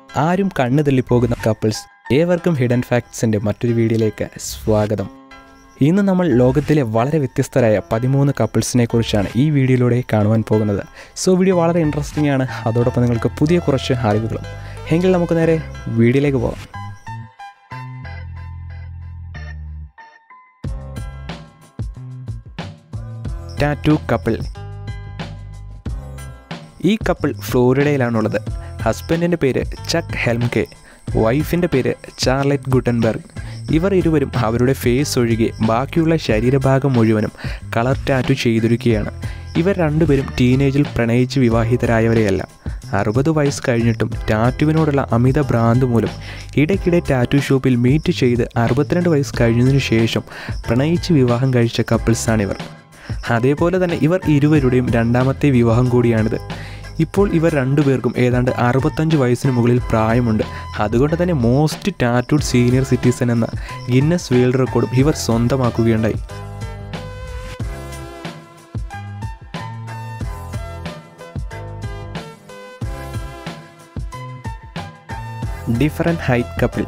ആരും കണ്ണു തള്ളിപ്പോകുന്ന കപ്പിൾസ് ഏവർക്കും ഹിഡൻ ഫാക്ട്സിൻ്റെ മറ്റൊരു വീഡിയോയിലേക്ക് സ്വാഗതം ഇന്ന് നമ്മൾ ലോകത്തിലെ വളരെ വ്യത്യസ്തരായ പതിമൂന്ന് കപ്പിൾസിനെ കുറിച്ചാണ് ഈ വീഡിയോയിലൂടെ കാണുവാൻ പോകുന്നത് സോ വീഡിയോ വളരെ ഇൻട്രസ്റ്റിംഗ് ആണ് അതോടൊപ്പം നിങ്ങൾക്ക് പുതിയ കുറച്ച് അറിവുകളും എങ്കിൽ നമുക്ക് നേരെ വീഡിയോയിലേക്ക് പോകാം ടാറ്റു കപ്പിൾ ഈ കപ്പിൾ ഫ്ലോറിഡയിലാണുള്ളത് ഹസ്ബൻഡിൻ്റെ പേര് ചക്ക് ഹെൽംകെ വൈഫിൻ്റെ പേര് ചാർലറ്റ് ഗുട്ടൻബർഗ് ഇവർ ഇരുവരും അവരുടെ ഫേസ് ഒഴികെ ബാക്കിയുള്ള ശരീരഭാഗം മുഴുവനും കളർ ടാറ്റു ചെയ്തിരിക്കുകയാണ് ഇവർ രണ്ടുപേരും ടീനേജിൽ പ്രണയിച്ച് വിവാഹിതരായവരെയല്ല അറുപത് വയസ്സ് കഴിഞ്ഞിട്ടും ടാറ്റുവിനോടുള്ള അമിത ഭ്രാന്ത് മൂലം ഇടയ്ക്കിടെ ടാറ്റു ഷോപ്പിൽ മീറ്റ് ചെയ്ത് അറുപത്തിരണ്ട് വയസ്സ് കഴിഞ്ഞതിനു ശേഷം പ്രണയിച്ച് വിവാഹം കഴിച്ച കപ്പിൾസാണിവർ അതേപോലെ തന്നെ ഇവർ ഇരുവരുടെയും രണ്ടാമത്തെ വിവാഹം കൂടിയാണിത് ഇപ്പോൾ ഇവർ രണ്ടുപേർക്കും ഏതാണ്ട് അറുപത്തഞ്ച് വയസ്സിന് മുകളിൽ പ്രായമുണ്ട് അതുകൊണ്ട് തന്നെ മോസ്റ്റ് ടാറ്റൂഡ് സീനിയർ സിറ്റിസൺ എന്ന ഗിന്നസ് വേൾഡ് റെക്കോർഡും ഇവർ സ്വന്തമാക്കുകയുണ്ടായി ഡിഫറൻറ്റ് ഹൈറ്റ് കപ്പിൾ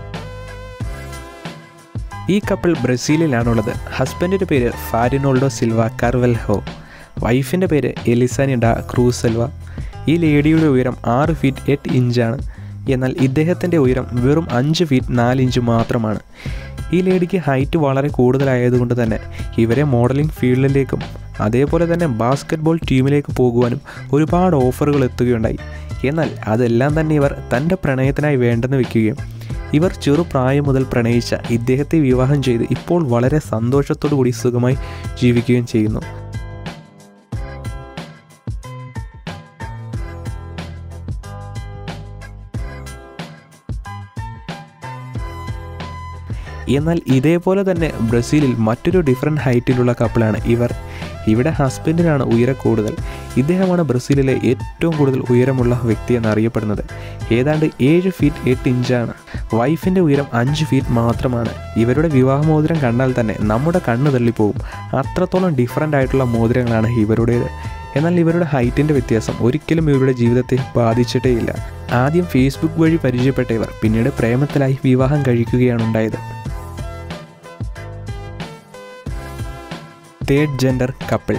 ഈ കപ്പിൾ ബ്രസീലിലാണുള്ളത് ഹസ്ബൻഡിൻ്റെ പേര് ഫാരിനോൾഡോ സിൽവ കർവൽഹോ വൈഫിൻ്റെ പേര് എലിസാനിഡ ക്രൂസെൽവ ഈ ലേഡിയുടെ ഉയരം ആറ് ഫീറ്റ് എട്ട് ഇഞ്ചാണ് എന്നാൽ ഇദ്ദേഹത്തിൻ്റെ ഉയരം വെറും അഞ്ച് ഫീറ്റ് നാല് ഇഞ്ച് മാത്രമാണ് ഈ ലേഡിക്ക് ഹൈറ്റ് വളരെ കൂടുതലായതുകൊണ്ട് തന്നെ ഇവരെ മോഡലിംഗ് ഫീൽഡിലേക്കും അതേപോലെ തന്നെ ബാസ്ക്കറ്റ്ബോൾ ടീമിലേക്ക് പോകുവാനും ഒരുപാട് ഓഫറുകൾ എത്തുകയുണ്ടായി എന്നാൽ അതെല്ലാം തന്നെ ഇവർ തൻ്റെ പ്രണയത്തിനായി വേണ്ടെന്ന് വെക്കുകയും ഇവർ ചെറുപ്രായം മുതൽ പ്രണയിച്ച ഇദ്ദേഹത്തെ വിവാഹം ചെയ്ത് ഇപ്പോൾ വളരെ സന്തോഷത്തോടു കൂടി സുഖമായി ജീവിക്കുകയും ചെയ്യുന്നു എന്നാൽ ഇതേപോലെ തന്നെ ബ്രസീലിൽ മറ്റൊരു ഡിഫറെൻറ്റ് ഹൈറ്റിലുള്ള കപ്പിളാണ് ഇവർ ഇവിടെ ഹസ്ബൻഡിനാണ് ഉയര കൂടുതൽ ഇദ്ദേഹമാണ് ബ്രസീലിലെ ഏറ്റവും കൂടുതൽ ഉയരമുള്ള വ്യക്തി എന്നറിയപ്പെടുന്നത് ഏതാണ്ട് ഏഴ് ഫീറ്റ് എട്ട് ഇഞ്ചാണ് വൈഫിൻ്റെ ഉയരം അഞ്ച് ഫീറ്റ് മാത്രമാണ് ഇവരുടെ വിവാഹമോതിരം കണ്ടാൽ തന്നെ നമ്മുടെ കണ്ണ് തള്ളിപ്പോവും അത്രത്തോളം ഡിഫറെൻ്റ് ആയിട്ടുള്ള മോതിരങ്ങളാണ് ഇവരുടേത് എന്നാൽ ഇവരുടെ ഹൈറ്റിൻ്റെ വ്യത്യാസം ഒരിക്കലും ഇവരുടെ ജീവിതത്തെ ബാധിച്ചിട്ടേയില്ല ആദ്യം ഫേസ്ബുക്ക് വഴി പരിചയപ്പെട്ട ഇവർ പിന്നീട് പ്രേമത്തിലായി വിവാഹം കഴിക്കുകയാണ് ഉണ്ടായത് തേർഡ് ജെൻഡർ കപ്പിൾ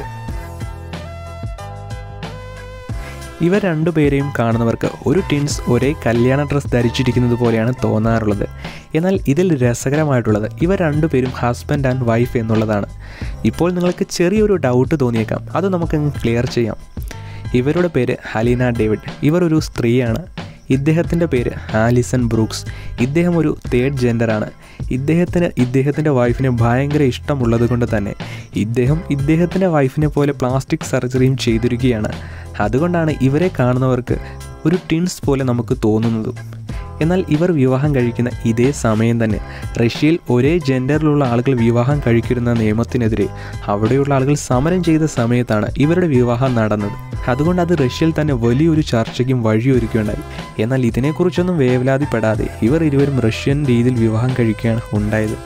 ഇവർ രണ്ടുപേരെയും കാണുന്നവർക്ക് ഒരു ടിൻസ് ഒരേ കല്യാണ ഡ്രസ്സ് ധരിച്ചിരിക്കുന്നത് പോലെയാണ് തോന്നാറുള്ളത് എന്നാൽ ഇതിൽ രസകരമായിട്ടുള്ളത് ഇവർ രണ്ടുപേരും ഹസ്ബൻഡ് ആൻഡ് വൈഫ് എന്നുള്ളതാണ് ഇപ്പോൾ നിങ്ങൾക്ക് ചെറിയൊരു ഡൗട്ട് തോന്നിയേക്കാം അത് നമുക്കങ്ങ് ക്ലിയർ ചെയ്യാം ഇവരുടെ പേര് ഹലീന ഡേവിഡ് ഇവർ ഒരു സ്ത്രീയാണ് ഇദ്ദേഹത്തിൻ്റെ പേര് ആലിസൺ ബ്രൂക്സ് ഇദ്ദേഹം ഒരു തേർഡ് ജെൻഡറാണ് ഇദ്ദേഹത്തിന് ഇദ്ദേഹത്തിൻ്റെ വൈഫിനെ ഭയങ്കര ഇഷ്ടമുള്ളത് കൊണ്ട് തന്നെ ഇദ്ദേഹം ഇദ്ദേഹത്തിൻ്റെ വൈഫിനെ പോലെ പ്ലാസ്റ്റിക് സർജറിയും ചെയ്തിരിക്കുകയാണ് അതുകൊണ്ടാണ് ഇവരെ കാണുന്നവർക്ക് ഒരു ടിൻസ് പോലെ നമുക്ക് തോന്നുന്നതും എന്നാൽ ഇവർ വിവാഹം കഴിക്കുന്ന ഇതേ സമയം തന്നെ റഷ്യയിൽ ഒരേ ജെൻഡറിലുള്ള ആളുകൾ വിവാഹം കഴിക്കുന്ന നിയമത്തിനെതിരെ അവിടെയുള്ള ആളുകൾ സമരം ചെയ്ത സമയത്താണ് ഇവരുടെ വിവാഹം നടന്നത് അതുകൊണ്ട് അത് റഷ്യയിൽ തന്നെ വലിയൊരു ചർച്ചയ്ക്കും വഴിയൊരുക്കുകയുണ്ടായി എന്നാൽ ഇതിനെക്കുറിച്ചൊന്നും വേവലാതിപ്പെടാതെ ഇവർ ഇരുവരും റഷ്യൻ രീതിയിൽ വിവാഹം കഴിക്കുകയാണ് ഉണ്ടായത്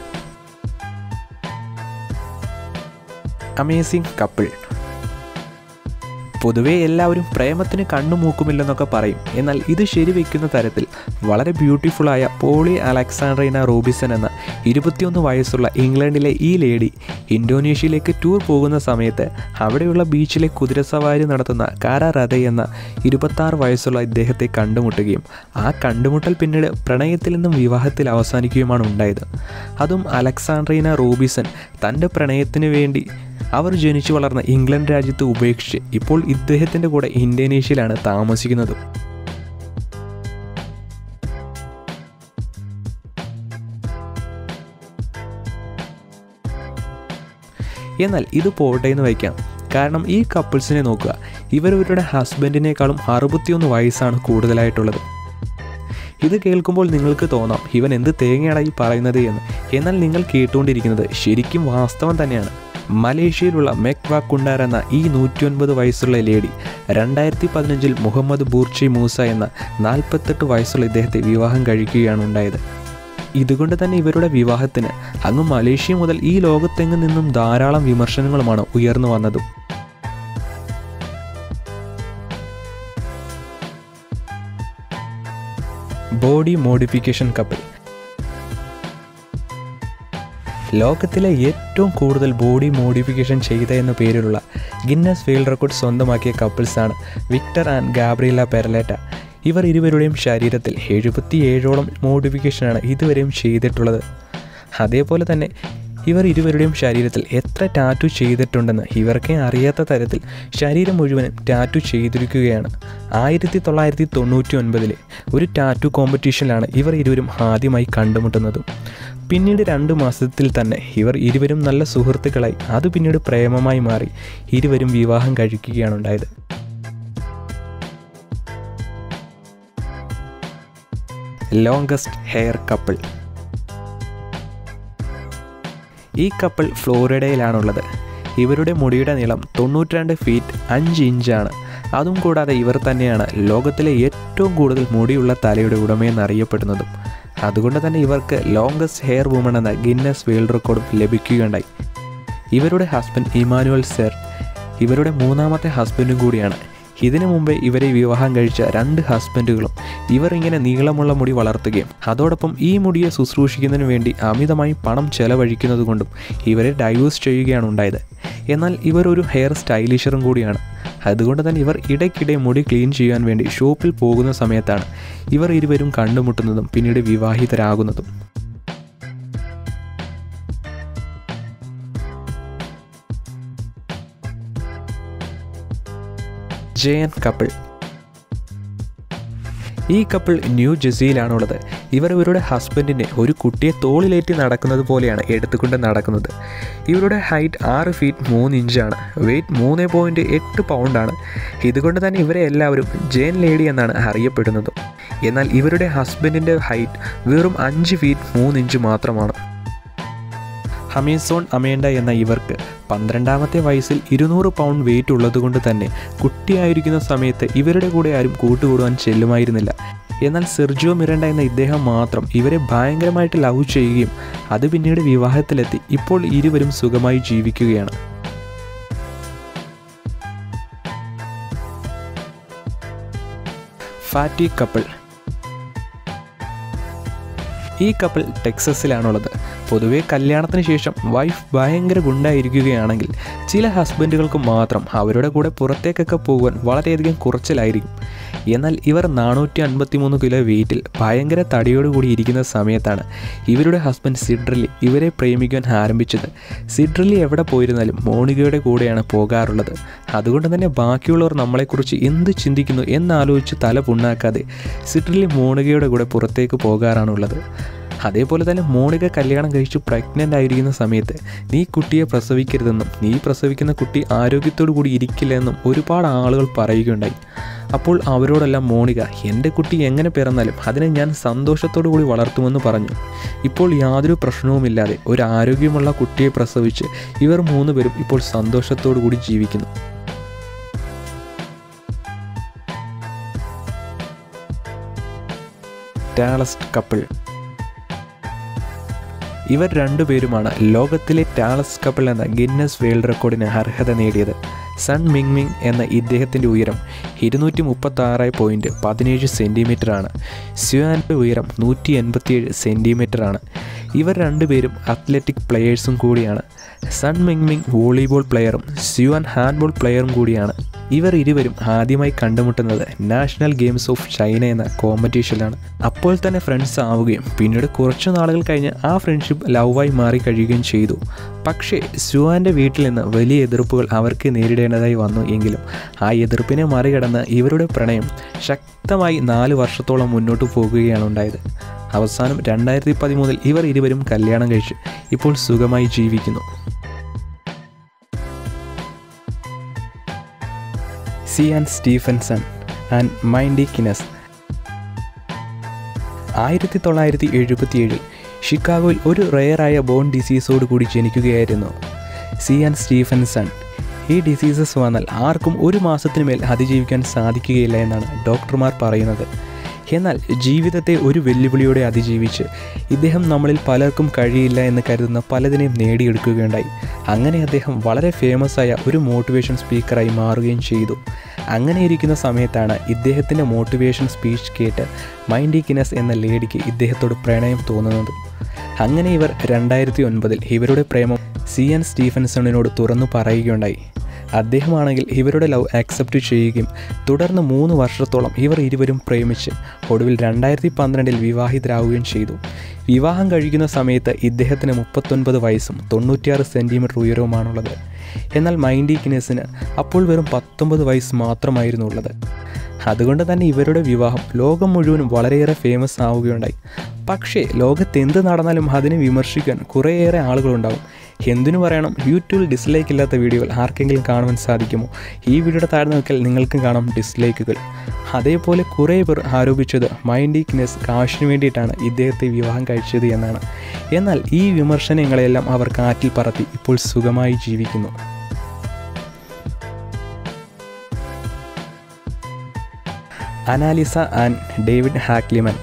അമേസിംഗ് കപ്പിൾ പൊതുവേ എല്ലാവരും പ്രേമത്തിന് കണ്ണുമൂക്കുമില്ലെന്നൊക്കെ പറയും എന്നാൽ ഇത് ശരിവെക്കുന്ന തരത്തിൽ വളരെ ബ്യൂട്ടിഫുള്ളായ പോളി അലക്സാണ്ട്രീന റോബിസൺ എന്ന ഇരുപത്തിയൊന്ന് വയസ്സുള്ള ഇംഗ്ലണ്ടിലെ ഈ ലേഡി ഇന്തോനേഷ്യയിലേക്ക് ടൂർ പോകുന്ന സമയത്ത് അവിടെയുള്ള ബീച്ചിലെ കുതിരസവാരി നടത്തുന്ന കാര റഥ എന്ന ഇരുപത്താറ് വയസ്സുള്ള ഇദ്ദേഹത്തെ കണ്ടുമുട്ടുകയും ആ കണ്ടുമുട്ടൽ പിന്നീട് പ്രണയത്തിൽ നിന്നും വിവാഹത്തിൽ അവസാനിക്കുകയുമാണ് ഉണ്ടായത് അതും അലക്സാണ്ട്രീന റോബിസൺ തൻ്റെ പ്രണയത്തിന് വേണ്ടി അവർ ജനിച്ചു വളർന്ന ഇംഗ്ലണ്ട് രാജ്യത്ത് ഉപേക്ഷിച്ച് ഇപ്പോൾ ഇദ്ദേഹത്തിൻ്റെ കൂടെ ഇന്തോനേഷ്യയിലാണ് താമസിക്കുന്നത് എന്നാൽ ഇത് പോട്ടെ എന്ന് വയ്ക്കാം കാരണം ഈ കപ്പിൾസിനെ നോക്കുക ഇവരവരുടെ ഹസ്ബൻഡിനേക്കാളും അറുപത്തിയൊന്ന് വയസ്സാണ് കൂടുതലായിട്ടുള്ളത് ഇത് കേൾക്കുമ്പോൾ നിങ്ങൾക്ക് തോന്നാം ഇവൻ എന്ത് തേങ്ങയാണ് ഈ പറയുന്നത് എന്ന് എന്നാൽ നിങ്ങൾ കേട്ടുകൊണ്ടിരിക്കുന്നത് ശരിക്കും വാസ്തവം തന്നെയാണ് മലേഷ്യയിലുള്ള മെക് വാക്കുണ്ടാർ എന്ന ഈ നൂറ്റിയൊൻപത് വയസ്സുള്ള ലേഡി രണ്ടായിരത്തി പതിനഞ്ചിൽ മുഹമ്മദ് ബൂർച്ചി മൂസ എന്ന നാൽപ്പത്തെട്ട് വയസ്സുള്ള ഇദ്ദേഹത്തെ വിവാഹം കഴിക്കുകയാണ് ഉണ്ടായത് ഇതുകൊണ്ട് തന്നെ ഇവരുടെ വിവാഹത്തിന് അങ്ങ് മലേഷ്യ മുതൽ ഈ ലോകത്തെങ്ങു നിന്നും ധാരാളം വിമർശനങ്ങളുമാണ് ഉയർന്നു വന്നതും ബോഡി മോഡിഫിക്കേഷൻ കപ്പിൾ ലോകത്തിലെ ഏറ്റവും കൂടുതൽ ബോഡി മോഡിഫിക്കേഷൻ ചെയ്ത എന്ന പേരിലുള്ള ഗിന്നസ് വേൾഡ് റെക്കോർഡ് സ്വന്തമാക്കിയ കപ്പിൾസാണ് വിക്ടർ ആൻഡ് ഗാബ്രിയല പെരലേറ്റ ഇവർ ഇരുവരുടെയും ശരീരത്തിൽ എഴുപത്തിയേഴോളം മോഡിഫിക്കേഷനാണ് ഇതുവരെയും ചെയ്തിട്ടുള്ളത് അതേപോലെ തന്നെ ഇവർ ഇരുവരുടെയും ശരീരത്തിൽ എത്ര ടാറ്റു ചെയ്തിട്ടുണ്ടെന്ന് ഇവർക്കേ അറിയാത്ത തരത്തിൽ ശരീരം മുഴുവനും ടാറ്റു ചെയ്തിരിക്കുകയാണ് ആയിരത്തി തൊള്ളായിരത്തി തൊണ്ണൂറ്റി ഒൻപതിലെ ഒരു ടാറ്റു കോമ്പറ്റീഷനിലാണ് ഇവർ ഇരുവരും ആദ്യമായി കണ്ടുമുട്ടുന്നതും പിന്നീട് രണ്ട് മാസത്തിൽ തന്നെ ഇവർ ഇരുവരും നല്ല സുഹൃത്തുക്കളായി അത് പിന്നീട് പ്രേമമായി മാറി ഇരുവരും വിവാഹം കഴിക്കുകയാണ് ഉണ്ടായത് ലോങ്കസ്റ്റ് ഹെയർ കപ്പിൾ ഈ കപ്പിൾ ഫ്ലോറിഡയിലാണുള്ളത് ഇവരുടെ മുടിയുടെ നീളം തൊണ്ണൂറ്റിരണ്ട് ഫീറ്റ് അഞ്ച് ഇഞ്ചാണ് അതും കൂടാതെ ഇവർ തന്നെയാണ് ലോകത്തിലെ ഏറ്റവും കൂടുതൽ മുടിയുള്ള തലയുടെ ഉടമയെന്നറിയപ്പെടുന്നതും അതുകൊണ്ട് തന്നെ ഇവർക്ക് ലോങ്കസ്റ്റ് ഹെയർ വുമൺ എന്ന ഗിന്നസ് വേൾഡ് റെക്കോർഡും ലഭിക്കുകയുണ്ടായി ഇവരുടെ ഹസ്ബൻഡ് ഇമാനുവൽ സെർ ഇവരുടെ മൂന്നാമത്തെ ഹസ്ബൻഡും കൂടിയാണ് ഇതിനു മുമ്പേ ഇവരെ വിവാഹം കഴിച്ച രണ്ട് ഹസ്ബൻഡുകളും ഇവർ ഇങ്ങനെ നീളമുള്ള മുടി വളർത്തുകയും അതോടൊപ്പം ഈ മുടിയെ ശുശ്രൂഷിക്കുന്നതിന് വേണ്ടി അമിതമായി പണം ചെലവഴിക്കുന്നത് കൊണ്ടും ഇവരെ ഡൈവേഴ്സ് ചെയ്യുകയാണ് ഉണ്ടായത് എന്നാൽ ഇവർ ഒരു ഹെയർ സ്റ്റൈലിഷറും കൂടിയാണ് അതുകൊണ്ട് തന്നെ ഇവർ ഇടയ്ക്കിടെ മുടി ക്ലീൻ ചെയ്യാൻ വേണ്ടി ഷോപ്പിൽ പോകുന്ന സമയത്താണ് ഇവർ ഇരുവരും കണ്ടുമുട്ടുന്നതും പിന്നീട് വിവാഹിതരാകുന്നതും ജയൻ കപ്പിൾ ഈ കപ്പിൾ ന്യൂ ജെസിയിലാണുള്ളത് ഇവർ ഇവരുടെ ഹസ്ബൻഡിനെ ഒരു കുട്ടിയെ തോളിലേറ്റി നടക്കുന്നത് പോലെയാണ് എടുത്തുകൊണ്ട് നടക്കുന്നത് ഇവരുടെ ഹൈറ്റ് ആറ് ഫീറ്റ് മൂന്ന് ഇഞ്ചാണ് വെയ്റ്റ് മൂന്ന് പോയിൻറ്റ് എട്ട് പൗണ്ടാണ് ഇതുകൊണ്ട് തന്നെ ഇവരെ എല്ലാവരും ജെയിൻ ലേഡി എന്നാണ് അറിയപ്പെടുന്നത് എന്നാൽ ഇവരുടെ ഹസ്ബൻഡിൻ്റെ ഹൈറ്റ് വെറും അഞ്ച് ഫീറ്റ് മൂന്ന് ഇഞ്ച് മാത്രമാണ് ഹമീസോൺ അമേണ്ട എന്ന ഇവർക്ക് പന്ത്രണ്ടാമത്തെ വയസ്സിൽ ഇരുന്നൂറ് പൗണ്ട് വെയിറ്റ് ഉള്ളതുകൊണ്ട് തന്നെ കുട്ടിയായിരിക്കുന്ന സമയത്ത് ഇവരുടെ കൂടെ ആരും കൂട്ടുകൂടുവാൻ ചെല്ലുമായിരുന്നില്ല എന്നാൽ സെർജിയോ മിറണ്ട എന്ന ഇദ്ദേഹം മാത്രം ഇവരെ ഭയങ്കരമായിട്ട് ലവ് ചെയ്യുകയും അത് പിന്നീട് വിവാഹത്തിലെത്തി ഇപ്പോൾ ഇരുവരും സുഖമായി ജീവിക്കുകയാണ് ഫാറ്റി കപ്പിൾ ഈ കപ്പിൾ ടെക്സസിലാണുള്ളത് പൊതുവെ കല്യാണത്തിന് ശേഷം വൈഫ് ഭയങ്കര ഗുണ്ടായിരിക്കുകയാണെങ്കിൽ ചില ഹസ്ബൻഡുകൾക്ക് മാത്രം അവരുടെ കൂടെ പുറത്തേക്കൊക്കെ പോകുവാൻ വളരെയധികം കുറച്ചിലായിരിക്കും എന്നാൽ ഇവർ നാനൂറ്റി അൻപത്തി മൂന്ന് കിലോ വെയിറ്റിൽ ഭയങ്കര തടിയോടുകൂടി ഇരിക്കുന്ന സമയത്താണ് ഇവരുടെ ഹസ്ബൻഡ് സിഡ്രലി ഇവരെ പ്രേമിക്കാൻ ആരംഭിച്ചത് സിഡ്രലി എവിടെ പോയിരുന്നാലും മോണികയുടെ കൂടെയാണ് പോകാറുള്ളത് അതുകൊണ്ട് തന്നെ ബാക്കിയുള്ളവർ നമ്മളെക്കുറിച്ച് എന്ത് ചിന്തിക്കുന്നു എന്നാലോചിച്ച് തല പുണ്ണാക്കാതെ സിഡ്രലി മോണികയുടെ കൂടെ പുറത്തേക്ക് പോകാറാണുള്ളത് അതേപോലെ തന്നെ മോണിക കല്യാണം കഴിച്ച് പ്രഗ്നൻ്റ് ആയിരിക്കുന്ന സമയത്ത് നീ കുട്ടിയെ പ്രസവിക്കരുതെന്നും നീ പ്രസവിക്കുന്ന കുട്ടി ആരോഗ്യത്തോടു കൂടി ഇരിക്കില്ല എന്നും ഒരുപാട് ആളുകൾ പറയുകയുണ്ടായി അപ്പോൾ അവരോടെല്ലാം മോണിക എൻ്റെ കുട്ടി എങ്ങനെ പിറന്നാലും അതിനെ ഞാൻ സന്തോഷത്തോടു കൂടി വളർത്തുമെന്ന് പറഞ്ഞു ഇപ്പോൾ യാതൊരു പ്രശ്നവുമില്ലാതെ ഒരു ആരോഗ്യമുള്ള കുട്ടിയെ പ്രസവിച്ച് ഇവർ മൂന്ന് പേരും ഇപ്പോൾ സന്തോഷത്തോടു കൂടി ജീവിക്കുന്നു ടാലസ്റ്റ് കപ്പിൾ ഇവർ രണ്ടുപേരുമാണ് ലോകത്തിലെ ടാലസ് കപ്പിൾ എന്ന ഗിന്നസ് വേൾഡ് റെക്കോർഡിന് അർഹത നേടിയത് സൺ മിങ് മിങ് എന്ന ഇദ്ദേഹത്തിൻ്റെ ഉയരം ഇരുന്നൂറ്റി മുപ്പത്തി ആറ് പോയിൻറ്റ് പതിനേഴ് സെൻറ്റിമീറ്ററാണ് സ്യുവാൻ്റെ ഉയരം നൂറ്റി എൺപത്തിയേഴ് സെൻറ്റിമീറ്ററാണ് ഇവർ രണ്ടുപേരും അത്ലറ്റിക് പ്ലെയേഴ്സും കൂടിയാണ് സൺ മിങ് മിങ് വോളിബോൾ പ്ലെയറും സ്യുവാൻ ഹാൻഡ്ബോൾ പ്ലെയറും കൂടിയാണ് ഇവർ ഇരുവരും ആദ്യമായി കണ്ടുമുട്ടുന്നത് നാഷണൽ ഗെയിംസ് ഓഫ് ചൈന എന്ന കോമ്പറ്റീഷനിലാണ് അപ്പോൾ തന്നെ ഫ്രണ്ട്സ് ആവുകയും പിന്നീട് കുറച്ചു നാളുകൾ കഴിഞ്ഞ് ആ ഫ്രണ്ട്ഷിപ്പ് ലവായി മാറി കഴിയുകയും ചെയ്തു പക്ഷേ സുവാൻ്റെ വീട്ടിൽ നിന്ന് വലിയ എതിർപ്പുകൾ അവർക്ക് നേരിടേണ്ടതായി വന്നു എങ്കിലും ആ എതിർപ്പിനെ മറികടന്ന് ഇവരുടെ പ്രണയം ശക്തമായി നാല് വർഷത്തോളം മുന്നോട്ട് പോകുകയാണ് ഉണ്ടായത് അവസാനം രണ്ടായിരത്തി പതിമൂന്നിൽ ഇവർ ഇരുവരും കല്യാണം കഴിച്ച് ഇപ്പോൾ സുഖമായി ജീവിക്കുന്നു Sean Stephenson and Mindie Kniss ആയിരത്തി തൊള്ളായിരത്തി എഴുപത്തിയേഴിൽ ഷിക്കാഗോയിൽ ഒരു റെയറായ ബോൺ ഡിസീസോട് കൂടി ജനിക്കുകയായിരുന്നു സിയാൻ സ്റ്റീഫൻസൺ ഈ ഡിസീസസ് വന്നാൽ ആർക്കും ഒരു മാസത്തിന് മേൽ അതിജീവിക്കാൻ സാധിക്കുകയില്ല എന്നാണ് ഡോക്ടർമാർ പറയുന്നത് എന്നാൽ ജീവിതത്തെ ഒരു വെല്ലുവിളിയോടെ അതിജീവിച്ച് ഇദ്ദേഹം നമ്മളിൽ പലർക്കും കഴിയില്ല എന്ന് കരുതുന്ന പലതിനെയും നേടിയെടുക്കുകയുണ്ടായി അങ്ങനെ അദ്ദേഹം വളരെ ഫേമസ് ആയ ഒരു മോട്ടിവേഷൻ സ്പീക്കറായി മാറുകയും ചെയ്തു അങ്ങനെ ഇരിക്കുന്ന സമയത്താണ് ഇദ്ദേഹത്തിൻ്റെ മോട്ടിവേഷൻ സ്പീച്ച് കേട്ട് മൈൻഡി കിനസ് എന്ന ലേഡിക്ക് ഇദ്ദേഹത്തോട് പ്രണയം തോന്നുന്നത് അങ്ങനെ ഇവർ രണ്ടായിരത്തി ഒൻപതിൽ ഇവരുടെ പ്രേമം സി എൻ സ്റ്റീഫൻസണിനോട് തുറന്നു പറയുകയുണ്ടായി അദ്ദേഹമാണെങ്കിൽ ഇവരുടെ ലവ് ആക്സെപ്റ്റ് ചെയ്യുകയും തുടർന്ന് മൂന്ന് വർഷത്തോളം ഇവർ ഇരുവരും പ്രേമിച്ച് ഒടുവിൽ രണ്ടായിരത്തി പന്ത്രണ്ടിൽ വിവാഹിതരാകുകയും ചെയ്തു വിവാഹം കഴിക്കുന്ന സമയത്ത് ഇദ്ദേഹത്തിന് മുപ്പത്തൊൻപത് വയസ്സും തൊണ്ണൂറ്റിയാറ് സെൻറ്റിമീറ്റർ ഉയരവുമാണുള്ളത് എന്നാൽ മൈൻഡി കിനസിന് അപ്പോൾ വെറും പത്തൊമ്പത് വയസ്സ് മാത്രമായിരുന്നു ഉള്ളത് അതുകൊണ്ട് തന്നെ ഇവരുടെ വിവാഹം ലോകം മുഴുവനും വളരെയേറെ ഫേമസ് ആവുകയുണ്ടായി പക്ഷേ ലോകത്ത് എന്ത് നടന്നാലും അതിനെ വിമർശിക്കാൻ കുറേയേറെ ആളുകളുണ്ടാവും എന്തിനു പറയണം യൂട്യൂബിൽ ഡിസ്ലൈക്ക് ഇല്ലാത്ത വീഡിയോകൾ ആർക്കെങ്കിലും കാണുവാൻ സാധിക്കുമോ ഈ വീഡിയോയുടെ താഴെ നോക്കിയാൽ നിങ്ങൾക്കും കാണാം ഡിസ്ലൈക്കുകൾ അതേപോലെ കുറേ പേർ ആരോപിച്ചത് മൈൻഡി കിനെസ് കാശിന് വേണ്ടിയിട്ടാണ് ഇദ്ദേഹത്തെ വിവാഹം കഴിച്ചത് എന്നാണ് എന്നാൽ ഈ വിമർശനങ്ങളെല്ലാം അവർ കാറ്റിൽ പറത്തി ഇപ്പോൾ സുഖമായി ജീവിക്കുന്നു അനാലിസ ആൻഡ് ഡേവിഡ് ഹാക്ലിമൻ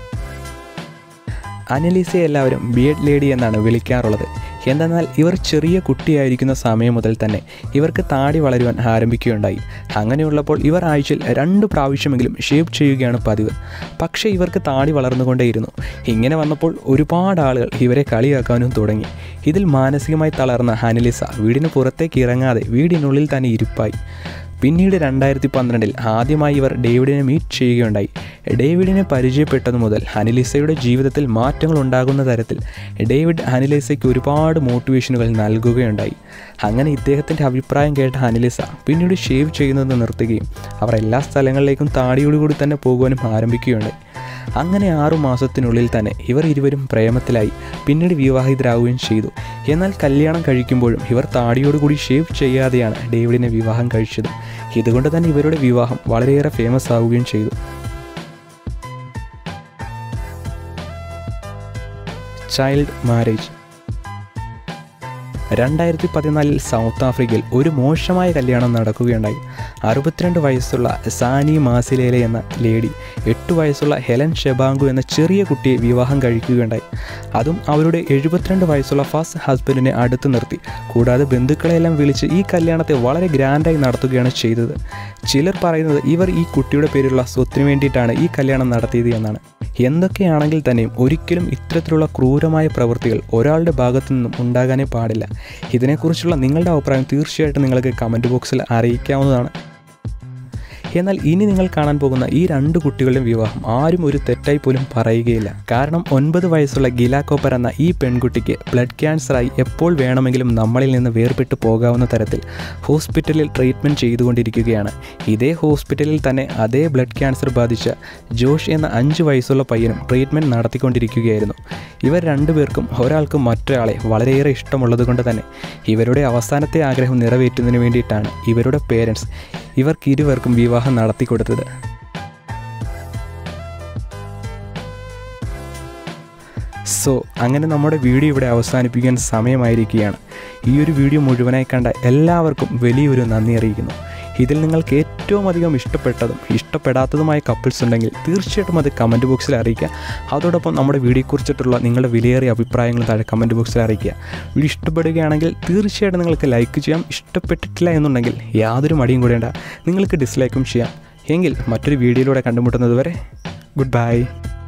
അനലീസയെ എല്ലാവരും ബിയഡ് ലേഡി എന്നാണ് വിളിക്കാറുള്ളത് എന്തെന്നാൽ ഇവർ ചെറിയ കുട്ടിയായിരിക്കുന്ന സമയം മുതൽ തന്നെ ഇവർക്ക് താടി വളരുവാൻ ആരംഭിക്കുകയുണ്ടായി അങ്ങനെയുള്ളപ്പോൾ ഇവർ ആഴ്ചയിൽ രണ്ട് പ്രാവശ്യമെങ്കിലും ഷേപ്പ് ചെയ്യുകയാണ് പതിവ് പക്ഷേ ഇവർക്ക് താടി വളർന്നുകൊണ്ടേയിരുന്നു ഇങ്ങനെ വന്നപ്പോൾ ഒരുപാട് ആളുകൾ ഇവരെ കളിയാക്കാനും തുടങ്ങി ഇതിൽ മാനസികമായി തളർന്ന അനലിസ വീടിന് പുറത്തേക്ക് ഇറങ്ങാതെ വീടിനുള്ളിൽ തന്നെ ഇരിപ്പായി പിന്നീട് രണ്ടായിരത്തി പന്ത്രണ്ടിൽ ആദ്യമായി ഇവർ ഡേവിഡിനെ മീറ്റ് ചെയ്യുകയുണ്ടായി ഡേവിഡിനെ പരിചയപ്പെട്ടതു മുതൽ അനിലിസയുടെ ജീവിതത്തിൽ മാറ്റങ്ങൾ ഉണ്ടാകുന്ന തരത്തിൽ ഡേവിഡ് അനിലിസയ്ക്ക് ഒരുപാട് മോട്ടിവേഷനുകൾ നൽകുകയുണ്ടായി അങ്ങനെ ഇദ്ദേഹത്തിൻ്റെ അഭിപ്രായം കേട്ട അനിലിസ പിന്നീട് ഷേവ് ചെയ്യുന്നത് നിർത്തുകയും അവർ എല്ലാ സ്ഥലങ്ങളിലേക്കും താടിയോടുകൂടി തന്നെ പോകുവാനും ആരംഭിക്കുകയുണ്ടായി അങ്ങനെ ആറു മാസത്തിനുള്ളിൽ തന്നെ ഇവർ ഇരുവരും പ്രേമത്തിലായി പിന്നീട് വിവാഹിതരാകുകയും ചെയ്തു എന്നാൽ കല്യാണം കഴിക്കുമ്പോഴും ഇവർ താടിയോടുകൂടി ഷേവ് ചെയ്യാതെയാണ് ഡേവിഡിനെ വിവാഹം കഴിച്ചത് ഇതുകൊണ്ട് തന്നെ ഇവരുടെ വിവാഹം വളരെയേറെ ഫേമസ് ആവുകയും ചെയ്തു ചൈൽഡ് മാരേജ് രണ്ടായിരത്തി പതിനാലിൽ സൗത്ത് ആഫ്രിക്കയിൽ ഒരു മോശമായ കല്യാണം നടക്കുകയുണ്ടായി അറുപത്തിരണ്ട് വയസ്സുള്ള സാനി മാസിലേലെ എന്ന ലേഡി എട്ട് വയസ്സുള്ള ഹെലൻ ഷെബാങ്കു എന്ന ചെറിയ കുട്ടിയെ വിവാഹം കഴിക്കുകയുണ്ടായി അതും അവരുടെ എഴുപത്തിരണ്ട് വയസ്സുള്ള ഫസ്റ്റ് ഹസ്ബൻഡിനെ അടുത്ത് നിർത്തി കൂടാതെ ബന്ധുക്കളെല്ലാം വിളിച്ച് ഈ കല്യാണത്തെ വളരെ ഗ്രാൻഡായി നടത്തുകയാണ് ചെയ്തത് ചിലർ പറയുന്നത് ഇവർ ഈ കുട്ടിയുടെ പേരിലുള്ള സ്വത്തിന് വേണ്ടിയിട്ടാണ് ഈ കല്യാണം നടത്തിയത് എന്നാണ് എന്തൊക്കെയാണെങ്കിൽ തന്നെയും ഒരിക്കലും ഇത്തരത്തിലുള്ള ക്രൂരമായ പ്രവൃത്തികൾ ഒരാളുടെ ഭാഗത്തു നിന്നും ഉണ്ടാകാനേ പാടില്ല ഇതിനെക്കുറിച്ചുള്ള നിങ്ങളുടെ അഭിപ്രായം തീർച്ചയായിട്ടും നിങ്ങൾക്ക് കമൻറ്റ് ബോക്സിൽ അറിയിക്കാവുന്നതാണ് എന്നാൽ ഇനി നിങ്ങൾ കാണാൻ പോകുന്ന ഈ രണ്ട് കുട്ടികളുടെയും വിവാഹം ആരും ഒരു തെറ്റായി പോലും പറയുകയില്ല കാരണം ഒൻപത് വയസ്സുള്ള ഗില കോപ്പർ എന്ന ഈ പെൺകുട്ടിക്ക് ബ്ലഡ് ക്യാൻസറായി എപ്പോൾ വേണമെങ്കിലും നമ്മളിൽ നിന്ന് വേർപെട്ട് പോകാവുന്ന തരത്തിൽ ഹോസ്പിറ്റലിൽ ട്രീറ്റ്മെൻറ്റ് ചെയ്തുകൊണ്ടിരിക്കുകയാണ് ഇതേ ഹോസ്പിറ്റലിൽ തന്നെ അതേ ബ്ലഡ് ക്യാൻസർ ബാധിച്ച ജോഷ് എന്ന അഞ്ച് വയസ്സുള്ള പയ്യനും ട്രീറ്റ്മെൻറ്റ് നടത്തിക്കൊണ്ടിരിക്കുകയായിരുന്നു ഇവർ രണ്ടുപേർക്കും ഒരാൾക്ക് മറ്റൊരാളെ വളരെയേറെ ഇഷ്ടമുള്ളത് കൊണ്ട് തന്നെ ഇവരുടെ അവസാനത്തെ ആഗ്രഹം നിറവേറ്റുന്നതിന് വേണ്ടിയിട്ടാണ് ഇവരുടെ പേരൻസ് ഇവർക്ക് ഇരുവർക്കും വിവാഹം നടത്തിക്കൊടുത്തത് സോ അങ്ങനെ നമ്മുടെ വീഡിയോ ഇവിടെ അവസാനിപ്പിക്കാൻ സമയമായിരിക്കുകയാണ് ഈ ഒരു വീഡിയോ മുഴുവനായി കണ്ട എല്ലാവർക്കും വലിയൊരു നന്ദി അറിയിക്കുന്നു ഇതിൽ നിങ്ങൾക്ക് ഏറ്റവും അധികം ഇഷ്ടപ്പെട്ടതും ഇഷ്ടപ്പെടാത്തതുമായ കപ്പിൾസ് ഉണ്ടെങ്കിൽ തീർച്ചയായിട്ടും അത് കമൻറ്റ് ബോക്സിൽ അറിയിക്കുക അതോടൊപ്പം നമ്മുടെ വീഡിയോയെക്കുറിച്ചിട്ടുള്ള നിങ്ങളുടെ വിലയേറിയ അഭിപ്രായങ്ങൾ താഴെ കമൻറ്റ് ബോക്സിൽ അറിയിക്കുക വീഡിയോ ഇഷ്ടപ്പെടുകയാണെങ്കിൽ തീർച്ചയായിട്ടും നിങ്ങൾക്ക് ലൈക്ക് ചെയ്യാം ഇഷ്ടപ്പെട്ടിട്ടില്ല എന്നുണ്ടെങ്കിൽ യാതൊരു മടിയും കൂടേണ്ട നിങ്ങൾക്ക് ഡിസ്ലൈക്കും ചെയ്യാം എങ്കിൽ മറ്റൊരു വീഡിയോയിലൂടെ കണ്ടുമുട്ടുന്നത് വരെ ഗുഡ് ബൈ